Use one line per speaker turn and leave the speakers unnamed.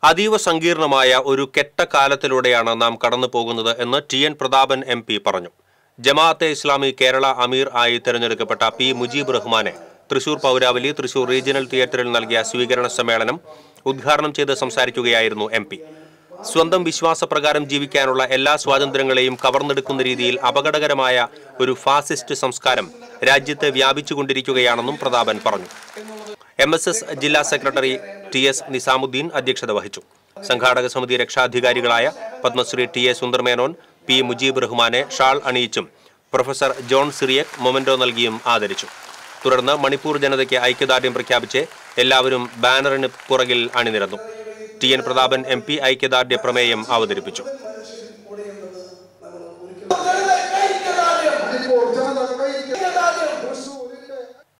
അതീവ സങ്കീർണമായ ഒരു കെട്ട കാലത്തിലൂടെയാണ് നാം കടന്നു പോകുന്നത് എന്ന് T N Prathapan M P പറഞ്ഞു ജമാഅത്തെ ഇസ്ലാമി കേരള അമീർ ആയി തെരഞ്ഞെടുക്കപ്പെട്ട പി മുജീബ് റഹ്മാനെ തൃശൂർ പൗരാവലി തൃശൂർ റീജിയണൽ തിയേറ്ററിൽ നൽകിയ സ്വീകരണ സമ്മേളനം ഉദ്ഘാടനം ചെയ്ത് സംസാരിക്കുകയായിരുന്നു എം പി സ്വന്തം വിശ്വാസപ്രകാരം ജീവിക്കാനുള്ള എല്ലാ സ്വാതന്ത്ര്യങ്ങളെയും കവർന്നെടുക്കുന്ന രീതിയിൽ അപകടകരമായ ഒരു ഫാസിസ്റ്റ് സംസ്കാരം രാജ്യത്ത് വ്യാപിച്ചുകൊണ്ടിരിക്കുകയാണെന്നും പ്രതാപൻ പറഞ്ഞു എം എസ് എസ് ജില്ലാ സെക്രട്ടറി ടി എസ് നിസാമുദ്ദീൻ അധ്യക്ഷത വഹിച്ചു സംഘാടക സമിതി രക്ഷാധികാരികളായ Padmashri T A Sundar Menon P Mujeeb റഹ്മാനെ ഷാൾ അണിയിച്ചും പ്രൊഫസർ ജോൺ സിറിയക് മൊമന്റോ നൽകിയും ആദരിച്ചു തുടർന്ന് മണിപ്പൂർ ജനതയ്ക്ക് ഐക്യദാർഢ്യം പ്രഖ്യാപിച്ച് എല്ലാവരും ബാനറിന് പുറകിൽ അണിനിരന്നു T N Prathapan M P ഐക്യദാർഢ്യ പ്രമേയം അവതരിപ്പിച്ചു